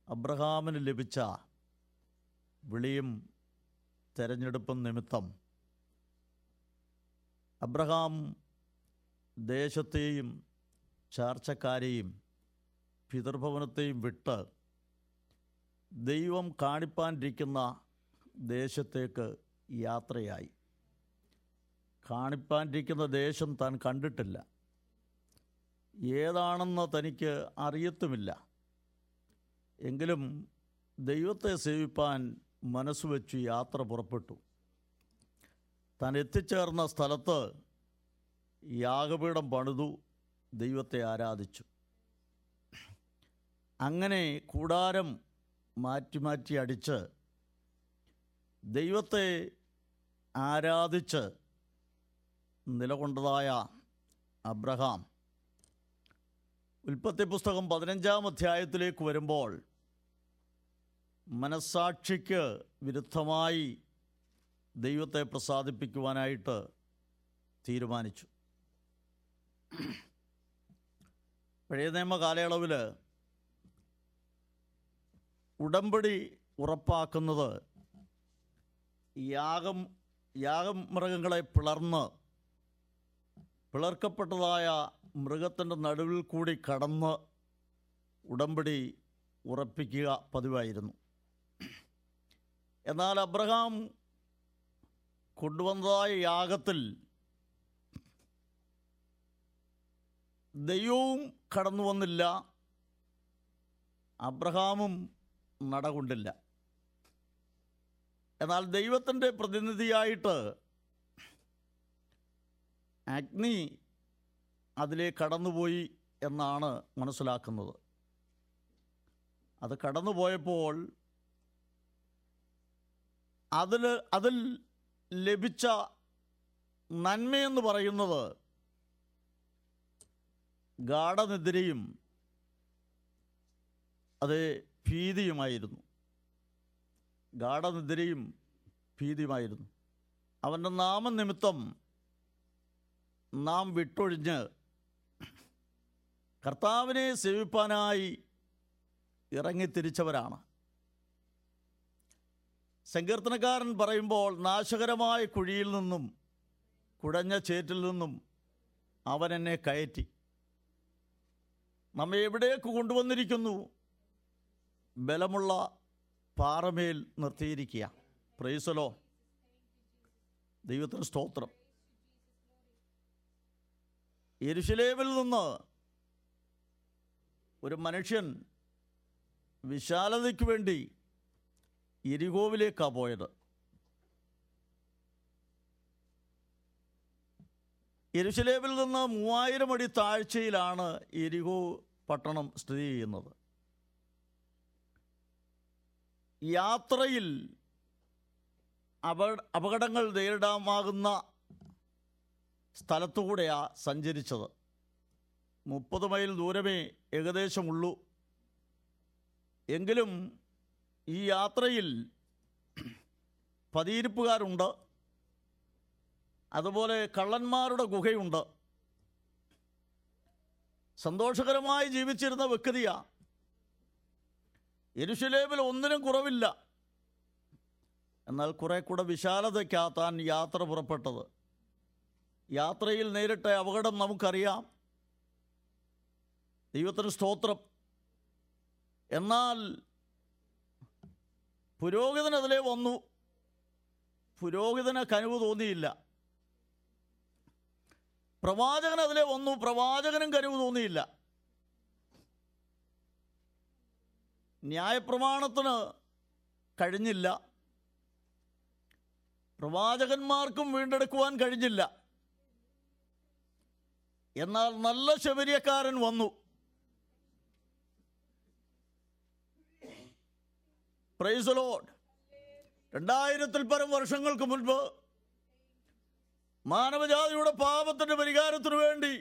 അബ്രഹാമിന് ലഭിച്ച വിളിയും തെരഞ്ഞെടുപ്പും നിമിത്തം അബ്രഹാം ദേശത്തെയും ചാർച്ചക്കാരെയും പിതൃഭവനത്തെയും വിട്ട് ദൈവം കാണിപ്പാനിരിക്കുന്ന ദേശത്തേക്ക് യാത്രയായി കാണിപ്പാനിരിക്കുന്ന ദേശം താൻ കണ്ടിട്ടില്ല ഏതാണെന്ന് തനിക്ക് അറിയത്തുമില്ല എങ്കിലും ദൈവത്തെ സേവിപ്പാൻ മനസ്സുവെച്ച് യാത്ര പുറപ്പെട്ടു താൻ എത്തിച്ചേർന്ന സ്ഥലത്ത് യാഗപീഠം പണിതു ദൈവത്തെ ആരാധിച്ചു അങ്ങനെ കൂടാരം മാറ്റി മാറ്റി അടിച്ച് ദൈവത്തെ ആരാധിച്ച് നിലകൊണ്ടതായ അബ്രഹാം ഉൽപ്പത്തി പുസ്തകം പതിനഞ്ചാം അധ്യായത്തിലേക്ക് വരുമ്പോൾ മനസ്സാക്ഷിക്ക് വിരുദ്ധമായി ദൈവത്തെ പ്രസാദിപ്പിക്കുവാനായിട്ട് തീരുമാനിച്ചു പഴയ നിയമ കാലയളവിൽ ഉടമ്പടി ഉറപ്പാക്കുന്നത് യാഗം യാഗമൃഗങ്ങളെ പിളർന്ന് പിളർക്കപ്പെട്ടതായ മൃഗത്തിൻ്റെ നടുവിൽ കൂടി കടന്ന് ഉടമ്പടി ഉറപ്പിക്കുക പതിവായിരുന്നു എന്നാൽ അബ്രഹാം കൊണ്ടുവന്നതായ യാഗത്തിൽ ദൈവവും കടന്നു വന്നില്ല അബ്രഹാമും നടകൊണ്ടില്ല എന്നാൽ ദൈവത്തിൻ്റെ പ്രതിനിധിയായിട്ട് അഗ്നി അതിലെ കടന്നുപോയി എന്നാണ് മനസ്സിലാക്കുന്നത് അത് കടന്നുപോയപ്പോൾ അതിൽ അതിൽ ലഭിച്ച നന്മയെന്ന് പറയുന്നത് ഗാഠനിദ്രയും അത് ഭീതിയുമായിരുന്നു ഗാഠനിദ്രയും ഭീതിയുമായിരുന്നു അവൻ്റെ നാമനിമിത്തം നാം വിട്ടൊഴിഞ്ഞ് കർത്താവിനെ സേവിപ്പാനായി ഇറങ്ങിത്തിരിച്ചവരാണ് സങ്കീർത്തനക്കാരൻ പറയുമ്പോൾ നാശകരമായ കുഴിയിൽ നിന്നും കുഴഞ്ഞ ചേറ്റിൽ നിന്നും അവൻ എന്നെ കയറ്റി നമ്മെ എവിടേക്ക് കൊണ്ടുവന്നിരിക്കുന്നു ബലമുള്ള പാറമേൽ നിർത്തിയിരിക്കുക പ്രൈസലോ ദൈവത്തിന് സ്തോത്രം യെരുശലേമിൽ നിന്ന് ഒരു മനുഷ്യൻ വിശാലതയ്ക്ക് വേണ്ടി എരികോവിലേക്കാണ് പോയത് യെരുശലേമിൽ നിന്ന് മൂവായിരം അടി താഴ്ചയിലാണ് എരികോ പട്ടണം സ്ഥിതി ചെയ്യുന്നത് യാത്രയിൽ അപ അപകടങ്ങൾ നേരിടാമാകുന്ന സ്ഥലത്തുകൂടെയാണ് സഞ്ചരിച്ചത് മുപ്പത് മൈൽ ദൂരമേ ഏകദേശമുള്ളൂ എങ്കിലും ഈ യാത്രയിൽ പതിയിരിപ്പുകാരുണ്ട് അതുപോലെ കള്ളന്മാരുടെ ഗുഹയുണ്ട് സന്തോഷകരമായി ജീവിച്ചിരുന്ന വ്യക്തിയാ എരുശലേമിൽ ഒന്നിനും കുറവില്ല എന്നാൽ കുറെ കൂടെ വിശാലതയ്ക്കാ താൻ യാത്ര പുറപ്പെട്ടത് യാത്രയിൽ നേരിട്ട അപകടം നമുക്കറിയാം ദൈവത്തിന് സ്തോത്രം എന്നാൽ പുരോഹിതൻ അതിലെ വന്നു പുരോഹിതന് കനിവ് തോന്നിയില്ല പ്രവാചകൻ അതിലെ വന്നു പ്രവാചകനും കനിവ് തോന്നിയില്ല ന്യായപ്രമാണത്തിന് കഴിഞ്ഞില്ല പ്രവാചകന്മാർക്കും വീണ്ടെടുക്കുവാൻ കഴിഞ്ഞില്ല എന്നാൽ നല്ല ശബരിയക്കാരൻ വന്നു പ്രൈസ് ലോഡ് രണ്ടായിരത്തിൽ പരം വർഷങ്ങൾക്ക് മുൻപ് മാനവജാതിയുടെ പാപത്തിന്റെ പരിഹാരത്തിനു വേണ്ടി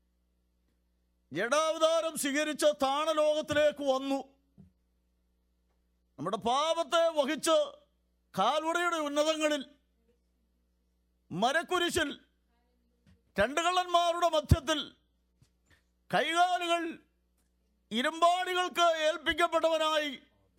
ജഡാവതാരം സ്വീകരിച്ച താണലോകത്തിലേക്ക് വന്നു നമ്മുടെ പാപത്തെ വഹിച്ച് കാൽവടയുടെ ഉന്നതങ്ങളിൽ മരക്കുരിശിൽ രണ്ട് കള്ളന്മാരുടെ മധ്യത്തിൽ കൈകാലുകൾ ഇരുമ്പാടികൾക്ക് ഏൽപ്പിക്കപ്പെട്ടവനായി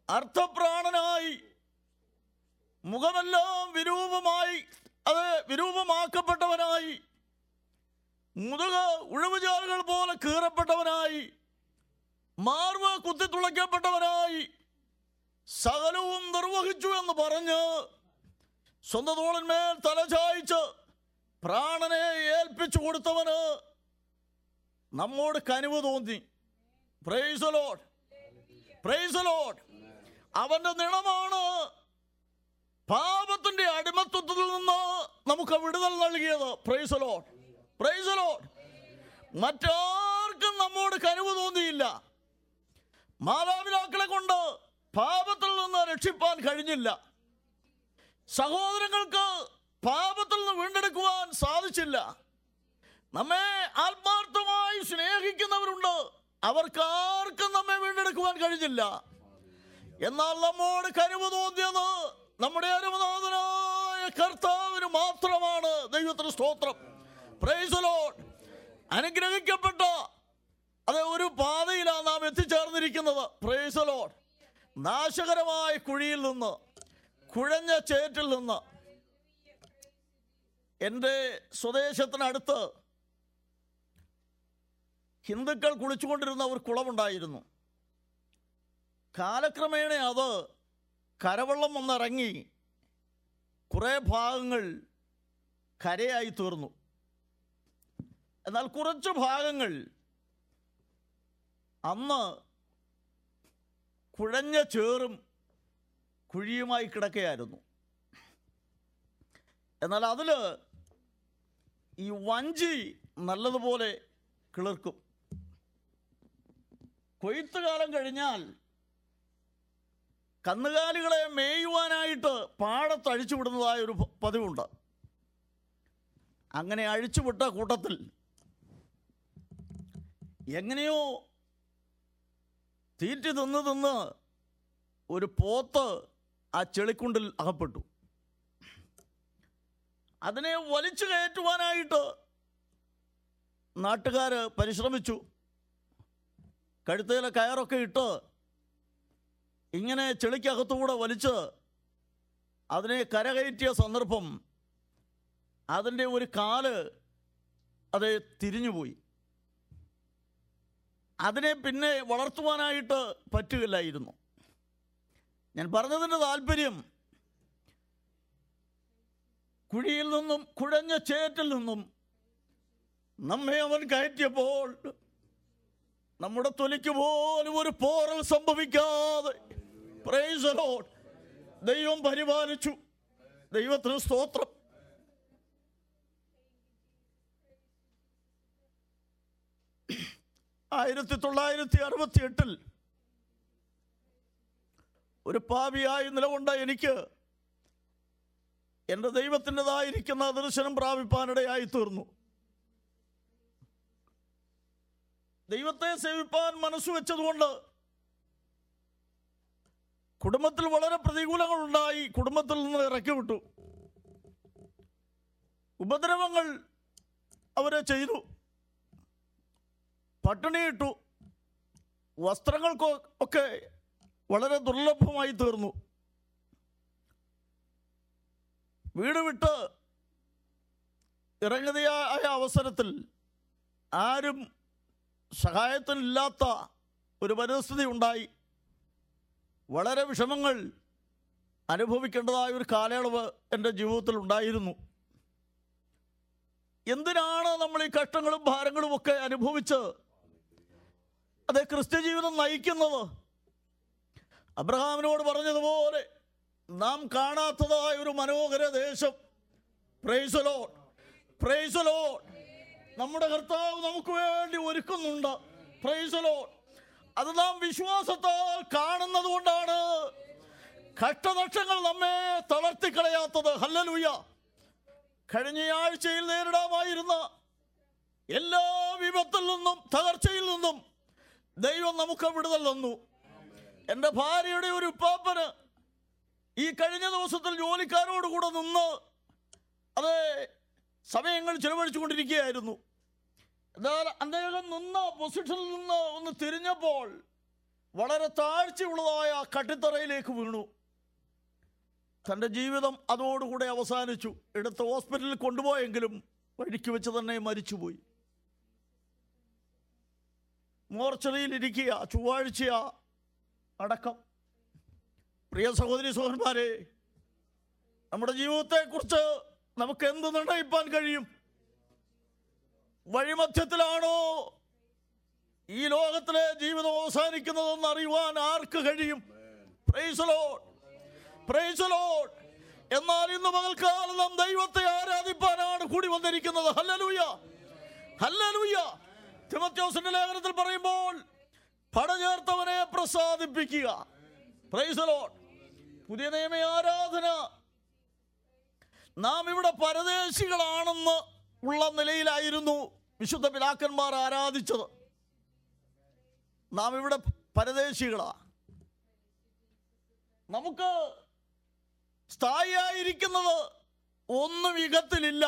അർത്ഥപ്രാണനായി മുഖമെല്ലാം വിരൂപമായി അത് വിരൂപമാക്കപ്പെട്ടവനായി മുതുക ഉഴവുചാലുകൾ പോലെ കീറപ്പെട്ടവനായി മാർവ് കുത്തിത്തുളയ്ക്കപ്പെട്ടവനായി സകലവും നിർവഹിച്ചു എന്ന് പറഞ്ഞ് സ്വന്തം തോളിന്മേൽ തലചായിച്ച് പ്രാണനെ ഏൽപ്പിച്ചു കൊടുത്തവന് നമ്മോട് കനിവ് തോന്നി പ്രൈസ് ലോഡ് പ്രൈസ് ലോഡ് അവന്റെ നിണമാണ് പാപത്തിന്റെ അടിമത്വത്തിൽ നിന്ന് നമുക്ക് വിടുതൽ നൽകിയത് പ്രൈസ് ലോഡ് പ്രൈസ് ലോഡ് മറ്റാർക്കും നമ്മോട് കനിവ് തോന്നിയില്ല മാതാപിതാക്കളെ കൊണ്ട് പാപത്തിൽ നിന്ന് രക്ഷിപ്പാൻ കഴിഞ്ഞില്ല സഹോദരങ്ങൾക്ക് പാപത്തിൽ നിന്ന് വീണ്ടെടുക്കുവാൻ സാധിച്ചില്ല നമ്മെ ആത്മാർത്ഥമായി സ്നേഹിക്കുന്നവരുണ്ട് അവർക്കാർക്കും നമ്മെ വീണ്ടെടുക്കുവാൻ കഴിഞ്ഞില്ല എന്നാൽ നമ്മോട് കരുവ് തോന്നിയത് നമ്മുടെ അരുമനാഥനായ കർത്താവിന് മാത്രമാണ് ദൈവത്തിന് സ്തോത്രം പ്രൈസ് ലോഡ് അനുഗ്രഹിക്കപ്പെട്ട അത് ഒരു പാതയിലാണ് നാം എത്തിച്ചേർന്നിരിക്കുന്നത് പ്രൈസ് ലോഡ് നാശകരമായ കുഴിയിൽ നിന്ന് കുഴഞ്ഞ ചേറ്റിൽ നിന്ന് എൻ്റെ സ്വദേശത്തിനടുത്ത് ഹിന്ദുക്കൾ കുളിച്ചുകൊണ്ടിരുന്ന ഒരു കുളമുണ്ടായിരുന്നു കാലക്രമേണ അത് കരവെള്ളം വന്നിറങ്ങി കുറേ ഭാഗങ്ങൾ കരയായി തീർന്നു എന്നാൽ കുറച്ച് ഭാഗങ്ങൾ അന്ന് കുഴഞ്ഞ ചേറും കുഴിയുമായി കിടക്കുകയായിരുന്നു എന്നാൽ അതിൽ ഈ വഞ്ചി നല്ലതുപോലെ കിളിർക്കും കൊയ്ത്ത് കാലം കഴിഞ്ഞാൽ കന്നുകാലികളെ മേയുവാനായിട്ട് പാടത്ത് അഴിച്ചുവിടുന്നതായ ഒരു പ- പതിവുണ്ട് അങ്ങനെ അഴിച്ചുവിട്ട കൂട്ടത്തിൽ എങ്ങനെയോ തീറ്റി തിന്ന് തിന്ന് ഒരു പോത്ത് ആ ചെളിക്കുണ്ടിൽ അകപ്പെട്ടു അതിനെ വലിച്ചു കയറ്റുവാനായിട്ട് നാട്ടുകാർ പരിശ്രമിച്ചു കഴുത്തയിലെ കയറൊക്കെ ഇട്ട് ഇങ്ങനെ ചെളിക്കകത്തുകൂടെ വലിച്ച് അതിനെ കരകയറ്റിയ സന്ദർഭം അതിൻ്റെ ഒരു കാല് അത് തിരിഞ്ഞുപോയി അതിനെ പിന്നെ വളർത്തുവാനായിട്ട് പറ്റുകയില്ലായിരുന്നു ഞാൻ പറഞ്ഞതിൻ്റെ താല്പര്യം കുഴിയിൽ നിന്നും കുഴഞ്ഞ ചേറ്റിൽ നിന്നും നമ്മെ അവൻ കയറ്റിയപ്പോൾ നമ്മുടെ തൊലിക്ക് പോലും ഒരു പോറൽ സംഭവിക്കാതെ Praise the Lord. ദൈവം പരിപാലിച്ചു ദൈവത്തിന് സ്തോത്രം ആയിരത്തി തൊള്ളായിരത്തി അറുപത്തി എട്ടിൽ ഒരു പാപിയായി നിലകൊണ്ട എനിക്ക് എൻ്റെ ദൈവത്തിൻ്റെതായിരിക്കുന്ന ദർശനം പ്രാപിപ്പാനിടയായി തീർന്നു ദൈവത്തെ സേവിപ്പാൻ മനസ്സ് വെച്ചതുകൊണ്ട് കുടുംബത്തിൽ വളരെ പ്രതികൂലങ്ങൾ ഉണ്ടായി കുടുംബത്തിൽ നിന്ന് ഇറക്കി വിട്ടു ഉപദ്രവങ്ങൾ അവരെ ചെയ്തു പട്ടിണിയിട്ടു വസ്ത്രങ്ങൾക്കൊ ഒക്കെ വളരെ ദുർലഭമായി തീർന്നു വീട് വിട്ട് ഇറങ്ങുകയായ അവസരത്തിൽ ആരും സഹായത്തിനില്ലാത്ത ഒരു പരിസ്ഥിതി ഉണ്ടായി വളരെ വിഷമങ്ങൾ അനുഭവിക്കേണ്ടതായ ഒരു കാലയളവ് എൻ്റെ ജീവിതത്തിൽ ഉണ്ടായിരുന്നു എന്തിനാണ് നമ്മൾ ഈ കഷ്ടങ്ങളും ഭാരങ്ങളും ഒക്കെ അനുഭവിച്ച് അതെ ക്രിസ്ത്യ ജീവിതം നയിക്കുന്നത് അബ്രഹാമിനോട് പറഞ്ഞതുപോലെ നാം കാണാത്തതായ ഒരു മനോഹര ദേശം പ്രൈസലോ പ്രൈസലോ നമ്മുടെ കർത്താവ് നമുക്ക് വേണ്ടി ഒരുക്കുന്നുണ്ട് പ്രൈസലോ അത് നാം വിശ്വാസത്താൽ കാണുന്നത് കൊണ്ടാണ് കഷ്ടനഷ്ടങ്ങൾ നമ്മെ തളർത്തിക്കളയാത്തത് ഹല്ലലൂയ കഴിഞ്ഞ ആഴ്ചയിൽ നേരിടാമായിരുന്ന എല്ലാ വിപത്തിൽ നിന്നും തകർച്ചയിൽ നിന്നും ദൈവം നമുക്ക് വിടുതൽ തന്നു എൻ്റെ ഭാര്യയുടെ ഒരു ഉപ്പാപ്പന് ഈ കഴിഞ്ഞ ദിവസത്തിൽ ജോലിക്കാരോട് കൂടെ നിന്ന് അത് സമയങ്ങൾ ചിലവഴിച്ചു കൊണ്ടിരിക്കുകയായിരുന്നു എന്നാൽ അദ്ദേഹം നിന്ന പൊസിഷനിൽ നിന്ന് ഒന്ന് തിരിഞ്ഞപ്പോൾ വളരെ താഴ്ചയുള്ളതായ കട്ടിത്തറയിലേക്ക് വീണു തൻ്റെ ജീവിതം അതോടുകൂടെ അവസാനിച്ചു എടുത്ത് ഹോസ്പിറ്റലിൽ കൊണ്ടുപോയെങ്കിലും വഴിക്ക് വെച്ച് തന്നെ മരിച്ചുപോയി മോർച്ചറിയിൽ ഇരിക്കുക ചൊവ്വാഴ്ച അടക്കം പ്രിയ സഹോദരി സഹോദരന്മാരെ നമ്മുടെ ജീവിതത്തെക്കുറിച്ച് നമുക്ക് എന്ത് നിർണയിപ്പാൻ കഴിയും വഴിമധ്യത്തിലാണോ ഈ ലോകത്തിലെ ജീവിതം അവസാനിക്കുന്നതെന്ന് അറിയുവാൻ ആർക്ക് കഴിയും Praise the Lord. Praise the Lord. എന്നാൽ ഇന്ന് പകൽക്കാലം നാം ദൈവത്തെ ആരാധിപ്പാനാണ് കൂടി വന്നിരിക്കുന്നത് ഹല്ലലൂയ ഹല്ലലൂയ തിമത്യോസിന്റെ ലേഖനത്തിൽ പറയുമ്പോൾ പടചേർത്തവനെ പ്രസാദിപ്പിക്കുക Praise the Lord. പുതിയ നിയമ ആരാധന നാം ഇവിടെ പരദേശികളാണെന്ന് ഉള്ള നിലയിലായിരുന്നു വിശുദ്ധ പിതാക്കന്മാർ ആരാധിച്ചത് നാം ഇവിടെ പരദേശികളാ നമുക്ക് സ്ഥായിയായിരിക്കുന്നത് ഒന്നും യുഗത്തിലില്ല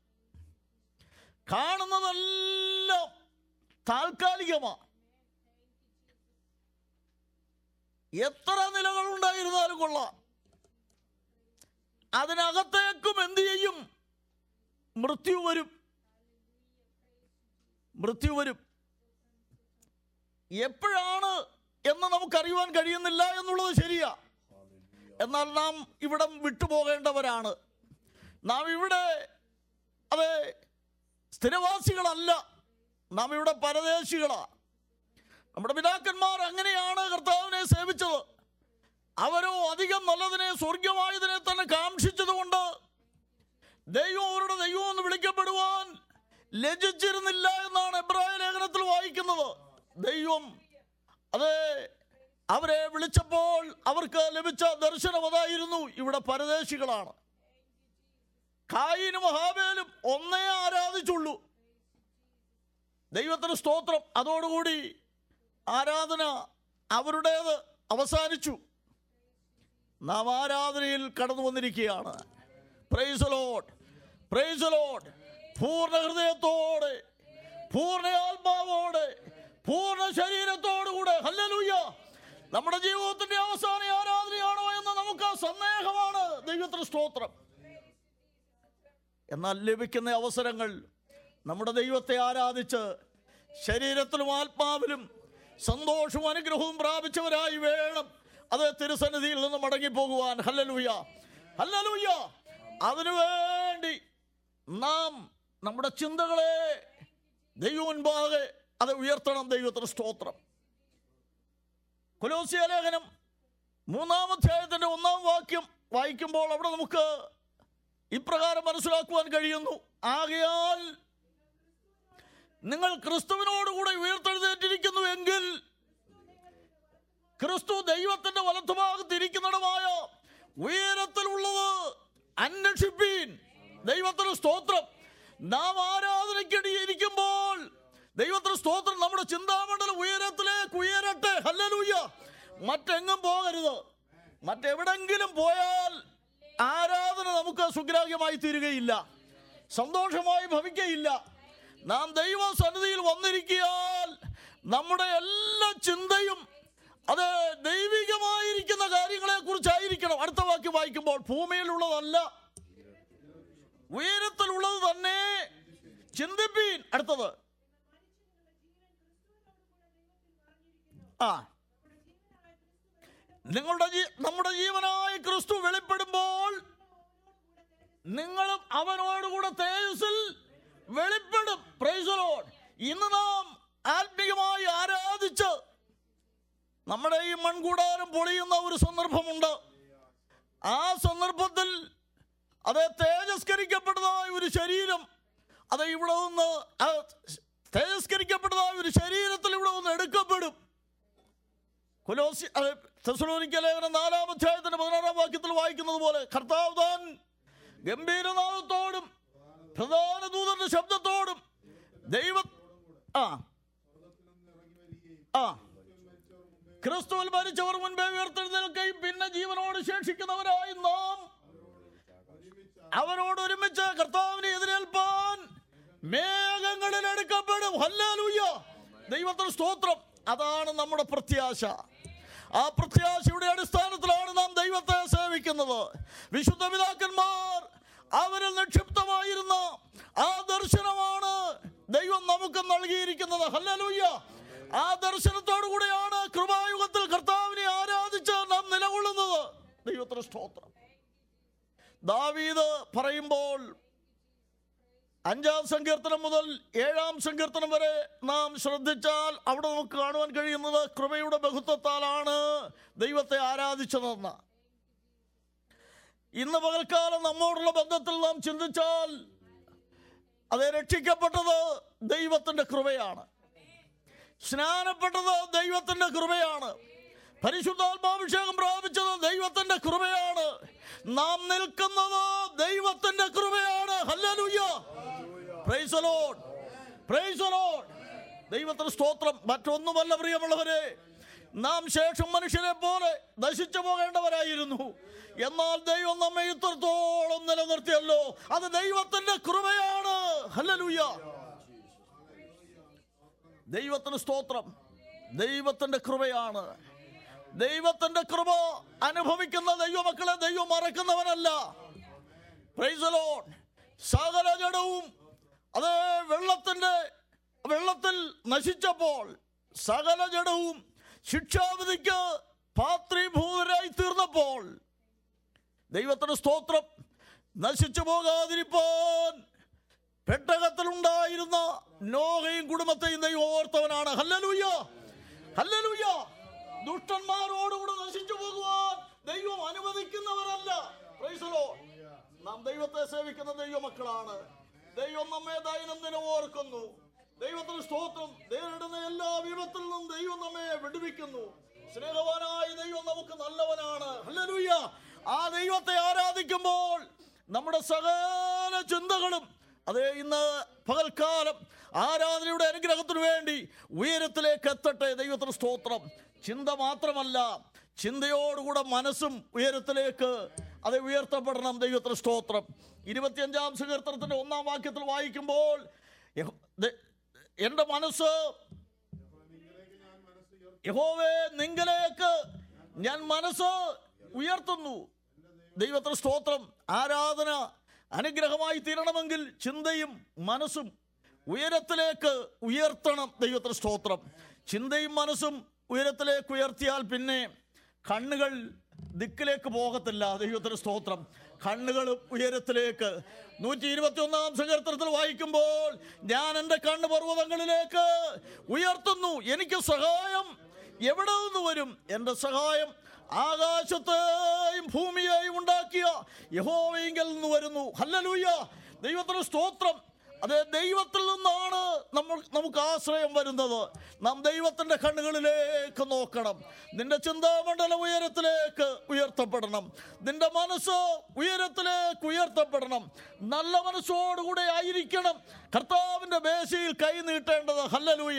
കാണുന്നതെല്ലാം താൽക്കാലികമാ എത്ര നിലകൾ ഉണ്ടായിരുന്നാലും കൊള്ളാം അതിനകത്തേക്കും എന്ത് ചെയ്യും മൃത്യു വരും മൃത്യു വരും എപ്പോഴാണ് എന്ന് നമുക്കറിയുവാൻ കഴിയുന്നില്ല എന്നുള്ളത് ശരിയാ എന്നാൽ നാം ഇവിടം വിട്ടുപോകേണ്ടവരാണ് നാം ഇവിടെ അതെ സ്ഥിരവാസികളല്ല നാം ഇവിടെ പരദേശികളാ നമ്മുടെ പിതാക്കന്മാർ അങ്ങനെയാണ് കർത്താവിനെ സേവിച്ചത് അവരോ അധികം നല്ലതിനെ സ്വർഗമായതിനെ തന്നെ കാക്ഷിച്ചതുകൊണ്ട് ദൈവം അവരുടെ ദൈവം എന്ന് വിളിക്കപ്പെടുവാൻ ലജിച്ചിരുന്നില്ല എന്നാണ് എബ്രായ ലേഖനത്തിൽ വായിക്കുന്നത് ദൈവം അതെ അവരെ വിളിച്ചപ്പോൾ അവർക്ക് ലഭിച്ച ദർശനം അതായിരുന്നു ഇവിടെ പരദേശികളാണ് കായിനും മഹാബേലും ഒന്നേ ആരാധിച്ചുള്ളൂ ദൈവത്തിന് സ്തോത്രം അതോടുകൂടി ആരാധന അവരുടേത് അവസാനിച്ചു നാം ആരാധനയിൽ കടന്നു വന്നിരിക്കുകയാണ് പ്രൈസ് ലോഡ് പ്രൈസ് ലോഡ് പൂർണ്ണ ഹൃദയത്തോടെ പൂർണ്ണ ആത്മാവോടെ പൂർണ്ണ ശരീരത്തോടുകൂടെ ഹല്ലലൂയ നമ്മുടെ ജീവിതത്തിന്റെ അവസാന ആരാധനയാണോ എന്ന് നമുക്ക് സന്ദേഹമാണ് ദൈവത്തിന് സ്തോത്രം എന്നാൽ ലഭിക്കുന്ന അവസരങ്ങൾ നമ്മുടെ ദൈവത്തെ ആരാധിച്ച് ശരീരത്തിലും ആത്മാവിലും സന്തോഷവും അനുഗ്രഹവും പ്രാപിച്ചവരായി വേണം അത് തിരുസന്നിധിയിൽ നിന്ന് മടങ്ങിപ്പോകുവാൻ ഹല്ലലൂയ ഹല്ലലൂയ അതിനുവേണ്ടി നാം നമ്മുടെ ചിന്തകളെ ദൈവം മുൻപാകെ അത് ഉയർത്തണം ദൈവത്തിന് സ്തോത്രം കൊലോസിയ ലേഖനം മൂന്നാം അധ്യായത്തിന്റെ ഒന്നാം വാക്യം വായിക്കുമ്പോൾ അവിടെ നമുക്ക് ഇപ്രകാരം മനസ്സിലാക്കുവാൻ കഴിയുന്നു ആകയാൽ നിങ്ങൾ ക്രിസ്തുവിനോടുകൂടെ ഉയർത്തെഴുന്നേറ്റിരിക്കുന്നു എങ്കിൽ ക്രിസ്തു ദൈവത്തിന്റെ വലത്തുഭാഗത്ത് ഇരിക്കുന്നിടമായ ഉയരത്തിലുള്ളത് അന്വേഷിപ്പീൻ ദൈവത്തിന് സ്തോത്രം നാം ആരാധനയ്ക്കിടിയിരിക്കുമ്പോൾ ദൈവത്തിന് സ്തോത്രം നമ്മുടെ ചിന്താമണ്ഡലം ഉയരത്തിലേക്ക് ഉയരട്ടെ ഹല്ലലൂയ മറ്റെങ്ങും പോകരുത് മറ്റെവിടെങ്കിലും പോയാൽ ആരാധന നമുക്ക് സുഗ്രാഹ്യമായി തീരുകയില്ല സന്തോഷമായി ഭവിക്കയില്ല നാം ദൈവ സന്നിധിയിൽ വന്നിരിക്കിയാൽ നമ്മുടെ എല്ലാ ചിന്തയും അത് ദൈവികമായിരിക്കുന്ന കാര്യങ്ങളെ കുറിച്ചായിരിക്കണം അടുത്ത വാക്യം വായിക്കുമ്പോൾ ഭൂമിയിലുള്ളതല്ല ഉയരത്തിലുള്ളത് തന്നെ ചിന്തിപ്പീൻ അടുത്തത് ആ നിങ്ങളുടെ ജീ- നമ്മുടെ ജീവനായ ക്രിസ്തു വെളിപ്പെടുമ്പോൾ നിങ്ങളും അവനോടുകൂടെ തേജസ്സിൽ വെളിപ്പെടും Praise the Lord. ഇന്ന് നാം ആത്മീയമായി ആരാധിച്ച് നമ്മുടെ ഈ മൺകൂടാരം പൊളിയുന്ന ഒരു സന്ദർഭമുണ്ട് ആ സന്ദർഭത്തിൽ അത് തേജസ്കരിക്കപ്പെട്ടതായ ഒരു ശരീരം അത് ഇവിടെ നിന്ന് ആ തേജസ്കരിക്കപ്പെട്ടതായ ഒരു ശരീരത്തിൽ ഇവിടെ നിന്ന് എടുക്കപ്പെടും കൊലോസി അത് തെസലോനിക്ക ലേഖനം നാലാം അധ്യായത്തിന്റെ പതിനാറാം വാക്യത്തിൽ വായിക്കുന്നത് പോലെ കർത്താവ് താൻ ഗംഭീരനാഥത്തോടും പ്രധാന ദൂതന്റെ ശബ്ദത്തോടും ദൈവ ആ ആ ക്രിസ്തുവിൽ മരിച്ചവർ മുൻപേ ഉയർത്തെഴുന്നേൽക്കുകയും പിന്നെ ജീവനോട് ശേഷിക്കുന്നവരായി നാം അവരോട് ഒരുമിച്ച് കർത്താവിനെ എതിരേൽപ്പാൻ മേഘങ്ങളിൽ എടുക്കപ്പെടും ഹല്ലേലൂയ ദൈവത്തിന് സ്തോത്രം അതാണ് നമ്മുടെ പ്രത്യാശ ആ പ്രത്യാശയുടെ അടിസ്ഥാനത്തിലാണ് നാം ദൈവത്തെ സേവിക്കുന്നത് വിശുദ്ധ പിതാക്കന്മാർ അവരിൽ നിക്ഷിപ്തമായിരുന്ന ആ ദർശനമാണ് ദൈവം നമുക്ക് നൽകിയിരിക്കുന്നത് ഹല്ലലൂയ്യ ആ ദർശനത്തോടു കൂടെയാണ് കൃപായുഗത്തിൽ കർത്താവിനെ ആരാധിച്ച് നാം നിലകൊള്ളുന്നത് ദൈവത്തിന് സ്തോത്രം ദാവീദ് പറയുമ്പോൾ അഞ്ചാം സങ്കീർത്തനം മുതൽ ഏഴാം സങ്കീർത്തനം വരെ നാം ശ്രദ്ധിച്ചാൽ അവിടെ നമുക്ക് കാണുവാൻ കഴിയുന്നത് കൃപയുടെ ബഹുത്വത്താലാണ് ദൈവത്തെ ആരാധിച്ചതെന്ന് ഇന്ന് പകൽക്കാലം നമ്മോടുള്ള ബന്ധത്തിൽ നാം ചിന്തിച്ചാൽ അത് രക്ഷിക്കപ്പെട്ടത് ദൈവത്തിൻ്റെ കൃപയാണ് സ്നാനപ്പെട്ടത് ദൈവത്തിൻ്റെ കൃപയാണ് പരിശുദ്ധാത്മാഭിഷേകം പ്രാപിച്ചത് ദൈവത്തിൻ്റെ കൃപയാണ് നാം നിൽക്കുന്നത് ദൈവത്തിൻ്റെ കൃപയാണ് hallelujah praise Lord praise Lord ദൈവത്തിന് സ്തോത്രം മറ്റൊന്നുമല്ല പ്രിയമുള്ളവരെ നാം ശേഷം മനുഷ്യരെ പോലെ നശിച്ചു പോകേണ്ടവരായിരുന്നു എന്നാൽ ദൈവം നമ്മെ ഇത്രത്തോളം നിലനിർത്തിയല്ലോ അത് ദൈവത്തിന്റെ കൃപയാണ് ഹല്ലേലൂയ ദൈവത്തിന് സ്തോത്രം ദൈവത്തിന്റെ കൃപയാണ് ദൈവത്തിന്റെ കൃപ അനുഭവിക്കുന്ന ദൈവമക്കളെ ദൈവം മറക്കുന്നവനല്ല പ്രൈസ് ലോഡ് സകല ജഡവും അത് വെള്ളത്തിന്റെ വെള്ളത്തിൽ നശിച്ചപ്പോൾ സകല ജഡവും ശിക്ഷാവിധിക്ക് പാത്രീഭൂതരായി തീർന്നപ്പോൾ ദൈവത്തിന് സ്തോത്രം നശിച്ചു പോകാതിരിപ്പാൻ പെട്ടകത്തിലുണ്ടായിരുന്ന നോഹയും കുടുംബത്തെയും ദൈവം ഓർത്തവനാണ് ഹല്ലലൂയ ഹല്ലലൂയ ദുഷ്ടന്മാരോടുകൂടെ നശിച്ചു പോകുവാൻ ദൈവം അനുവദിക്കുന്നവരല്ല Praise the Lord. നാം ദൈവത്തെ സേവിക്കുന്ന ദൈവമക്കളാണ് ദൈവം നമ്മെ ദൈനംദിനം ഓർക്കുന്നു ദൈവത്തിന് സ്തോത്രം നേരിടുന്ന എല്ലാ വിപത്തിൽ നിന്നും ദൈവം നമ്മെ വിടുവിക്കുന്നു സ്നേഹവാനായ ദൈവം നമുക്ക് നല്ലവനാണ് ഹല്ലേലൂയ ആ ദൈവത്തെ ആരാധിക്കുമ്പോൾ നമ്മുടെ സകല ചിന്തകളും അതേ ഇന്ന് പകൽക്കാലം ആരാധനയുടെ അനുഗ്രഹത്തിനു വേണ്ടി ഉയരത്തിലേക്ക് എത്തട്ടെ ദൈവത്തിന് സ്തോത്രം ചിന്ത മാത്രമല്ല ചിന്തയോടുകൂടെ മനസ്സും ഉയരത്തിലേക്ക് അത് ഉയർത്തപ്പെടണം ദൈവത്തിന് സ്തോത്രം ഇരുപത്തിയഞ്ചാം സങ്കീർത്തനത്തിന്റെ ഒന്നാം വാക്യത്തിൽ വായിക്കുമ്പോൾ യഹോ- ദ- എൻ്റെ മനസ്സ് യഹോവേ നിങ്കലേക്ക് ഞാൻ മനസ്സ് ഉയർത്തുന്നു ദൈവത്തിന് സ്തോത്രം ആരാധന അനുഗ്രഹമായി തീരണമെങ്കിൽ ചിന്തയും മനസ്സും ഉയരത്തിലേക്ക് ഉയർത്തണം ദൈവത്തിന് സ്തോത്രം ചിന്തയും മനസ്സും ഉയരത്തിലേക്ക് ഉയർത്തിയാൽ പിന്നെ കണ്ണുകൾ ദിക്കിലേക്ക് പോകത്തില്ല ദൈവത്തിന് സ്തോത്രം കണ്ണുകൾ ഉയരത്തിലേക്ക് നൂറ്റി ഇരുപത്തി ഒന്നാം സങ്കീർത്തനത്തിൽ വായിക്കുമ്പോൾ ഞാൻ എൻ്റെ കണ്ണ് പർവ്വതങ്ങളിലേക്ക് ഉയർത്തുന്നു എനിക്ക് സഹായം എവിടെ നിന്ന് വരും എൻ്റെ സഹായം ആകാശത്തെയും ഭൂമിയെയും ഉണ്ടാക്കിയ യഹോവയെങ്കിൽ നിന്ന് വരുന്നു ഹല്ലലൂയ ദൈവത്തിന് സ്തോത്രം അത് ദൈവത്തിൽ നിന്നാണ് നമ്മൾ നമുക്ക് ആശ്രയം വരുന്നത് നാം ദൈവത്തിൻ്റെ കണ്ണുകളിലേക്ക് നോക്കണം നിന്റെ ചിന്താമണ്ഡലം ഉയരത്തിലേക്ക് ഉയർത്തപ്പെടണം നിന്റെ മനസ്സ് ഉയരത്തിലേക്ക് ഉയർത്തപ്പെടണം നല്ല മനസ്സോടുകൂടെ ആയിരിക്കണം കർത്താവിൻ്റെ മേശയിൽ കൈ നീട്ടേണ്ടത് ഹല്ലലൂയ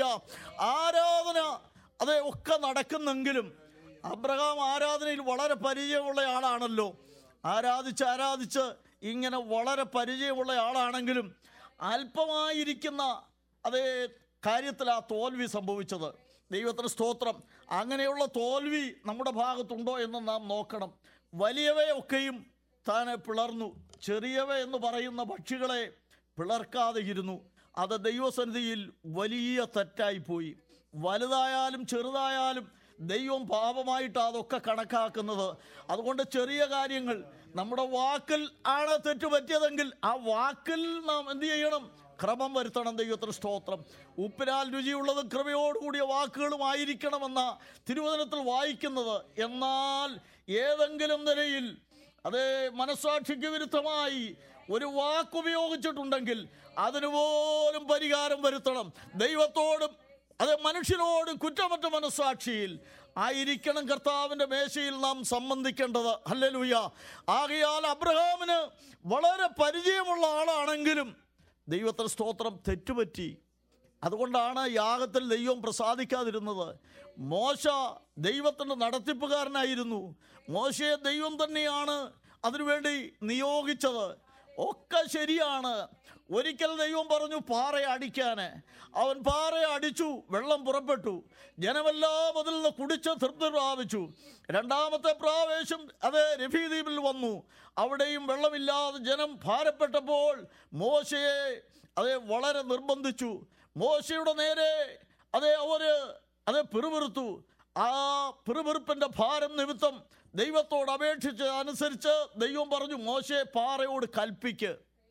ആരാധന അതെ ഒക്കെ നടക്കുന്നെങ്കിലും അബ്രഹാം ആരാധനയിൽ വളരെ പരിചയമുള്ള ആളാണല്ലോ ആരാധിച്ച് ആരാധിച്ച് ഇങ്ങനെ വളരെ പരിചയമുള്ള ആളാണെങ്കിലും അല്പമായിരിക്കുന്ന അതേ കാര്യത്തിൽ ആ തോൽവി സംഭവിച്ചത് ദൈവത്തിന് സ്തോത്രം അങ്ങനെയുള്ള തോൽവി നമ്മുടെ ഭാഗത്തുണ്ടോ എന്ന് നാം നോക്കണം വലിയവയൊക്കെയും താൻ പിളർന്നു ചെറിയവ എന്ന് പറയുന്ന പക്ഷികളെ പിളർക്കാതെ ഇരുന്നു അത് ദൈവസന്നിധിയിൽ വലിയ തെറ്റായിപ്പോയി വലുതായാലും ചെറുതായാലും ദൈവം പാപമായിട്ട് അതൊക്കെ കണക്കാക്കുന്നത് അതുകൊണ്ട് ചെറിയ കാര്യങ്ങൾ നമ്മുടെ വാക്കിൽ ആണ് തെറ്റ് പറ്റിയതെങ്കിൽ ആ വാക്കിൽ നാം എന്ത് ചെയ്യണം ക്രമം വരുത്തണം ദൈവത്തിന് സ്തോത്രം ഉപ്പിനാൽ രുചിയുള്ളതും കൃപയോടുകൂടിയ വാക്കുകളും ആയിരിക്കണമെന്ന തിരുവചനത്തിൽ വായിക്കുന്നത് എന്നാൽ ഏതെങ്കിലും നിലയിൽ അതേ മനസ്സാക്ഷിക്ക് വിരുദ്ധമായി ഒരു വാക്കുപയോഗിച്ചിട്ടുണ്ടെങ്കിൽ അതിനു പോലും പരിഹാരം വരുത്തണം ദൈവത്തോടും അത് മനുഷ്യനോടും കുറ്റമറ്റ മനസ്സാക്ഷിയിൽ ആയിരിക്കണം കർത്താവിൻ്റെ മേശയിൽ നാം സംബന്ധിക്കേണ്ടത് ഹല്ലേലൂയ ആകയാൽ അബ്രഹാമിന് വളരെ പരിചയമുള്ള ആളാണെങ്കിലും ദൈവത്തിന് സ്തോത്രം തെറ്റുപറ്റി അതുകൊണ്ടാണ് യാഗത്തിൽ ദൈവം പ്രസാദിക്കാതിരുന്നത് മോശ ദൈവത്തിൻ്റെ നടത്തിപ്പുകാരനായിരുന്നു മോശയെ ദൈവം തന്നെയാണ് അതിനുവേണ്ടി നിയോഗിച്ചത് ഒക്കെ ശരിയാണ് ഒരിക്കൽ ദൈവം പറഞ്ഞു പാറയെ അടിക്കാന് അവൻ പാറയെ അടിച്ചു വെള്ളം പുറപ്പെട്ടു ജനമെല്ലാം അതിൽ നിന്ന് കുടിച്ച് തൃപ്തി പ്രാപിച്ചു രണ്ടാമത്തെ പ്രാവേശം അത് രഫീദ്വീപിൽ വന്നു അവിടെയും വെള്ളമില്ലാതെ ജനം ഭാരപ്പെട്ടപ്പോൾ മോശയെ അതെ വളരെ നിർബന്ധിച്ചു മോശയുടെ നേരെ അതെ അവര് അതെ പിറുപിറുത്തു ആ പിറുപിറുപ്പിന്റെ ഭാരം നിമിത്തം ദൈവത്തോട് അപേക്ഷിച്ച് അനുസരിച്ച് ദൈവം പറഞ്ഞു മോശയെ പാറയോട് കൽപ്പിക്ക്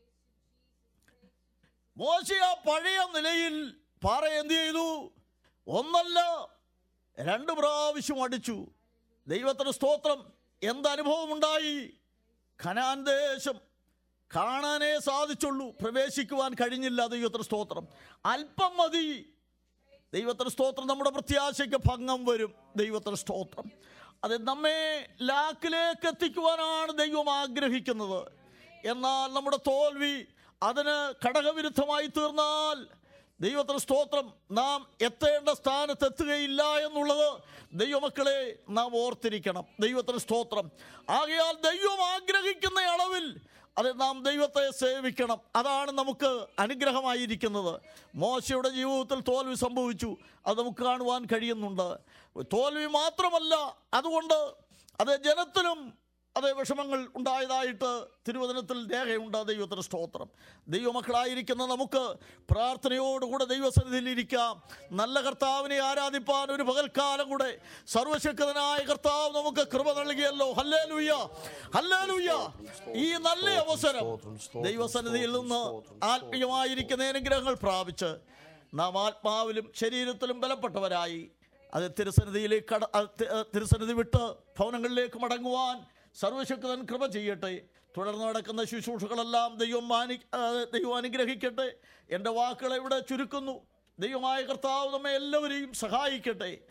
മോശ ആ പഴയ നിലയിൽ പാറ എന്ത് ചെയ്തു ഒന്നല്ല രണ്ട് പ്രാവശ്യം അടിച്ചു ദൈവത്തിന് സ്തോത്രം എന്തനുഭവം ഉണ്ടായി ഖനാൻ ദേശം കാണാനേ സാധിച്ചുള്ളൂ പ്രവേശിക്കുവാൻ കഴിഞ്ഞില്ല ദൈവത്തിന് സ്തോത്രം അല്പം മതി ദൈവത്തിന് സ്തോത്രം നമ്മുടെ പ്രത്യാശയ്ക്ക് ഭംഗം വരും ദൈവത്തിന് സ്തോത്രം അത് നമ്മെ ലാക്കിലേക്ക് എത്തിക്കുവാനാണ് ദൈവം ആഗ്രഹിക്കുന്നത് എന്നാൽ നമ്മുടെ തോൽവി അതിന് ഘടകവിരുദ്ധമായി തീർന്നാൽ ദൈവത്തിന് സ്തോത്രം നാം എത്തേണ്ട സ്ഥാനത്ത് എത്തുകയില്ല എന്നുള്ളത് ദൈവമക്കളെ നാം ഓർത്തിരിക്കണം ദൈവത്തിന് സ്തോത്രം ആകയാൽ ദൈവം ആഗ്രഹിക്കുന്ന അളവിൽ അത് നാം ദൈവത്തെ സേവിക്കണം അതാണ് നമുക്ക് അനുഗ്രഹമായിരിക്കുന്നത് മോശയുടെ ജീവിതത്തിൽ തോൽവി സംഭവിച്ചു അത് നമുക്ക് കാണുവാൻ കഴിയുന്നുണ്ട് തോൽവി മാത്രമല്ല അതുകൊണ്ട് അത് ജനത്തിലും അതേ വിഷമങ്ങൾ ഉണ്ടായതായിട്ട് തിരുവചനത്തിൽ രേഖയുണ്ട് ദൈവത്തിന് സ്തോത്രം ദൈവമക്കളായിരിക്കുന്ന നമുക്ക് പ്രാർത്ഥനയോടുകൂടെ ദൈവസന്നിധിയിൽ ഇരിക്കാം നല്ല കർത്താവിനെ ആരാധിപ്പാൻ ഒരു പകൽക്കാലം കൂടെ സർവശക്തനായ കർത്താവ് നമുക്ക് കൃപ നൽകിയല്ലോ ഹല്ലേലൂയ ഹല്ലേലൂയ ഈ നല്ല അവസരം ദൈവസന്നിധിയിൽ നിന്ന് ആത്മീയമായിരിക്കുന്ന അനുഗ്രഹങ്ങൾ പ്രാപിച്ച് നാം ആത്മാവിലും ശരീരത്തിലും ബലപ്പെട്ടവരായി അത് തിരുസന്നിധിയിലേക്ക് കട അത് തി- അത് തിരുസന്നിധി വിട്ട് ഭവനങ്ങളിലേക്ക് മടങ്ങുവാൻ സർവശക്തൻ കൃപ ചെയ്യട്ടെ തുടർന്ന് നടക്കുന്ന ശുശ്രൂഷകളെല്ലാം ദൈവം മാനി ആ, ദൈവം അനുഗ്രഹിക്കട്ടെ എൻ്റെ വാക്കുകളെ ഇവിടെ ചുരുക്കുന്നു ദൈവമായ കർത്താവ് നമ്മെ എല്ലാവരെയും സഹായിക്കട്ടെ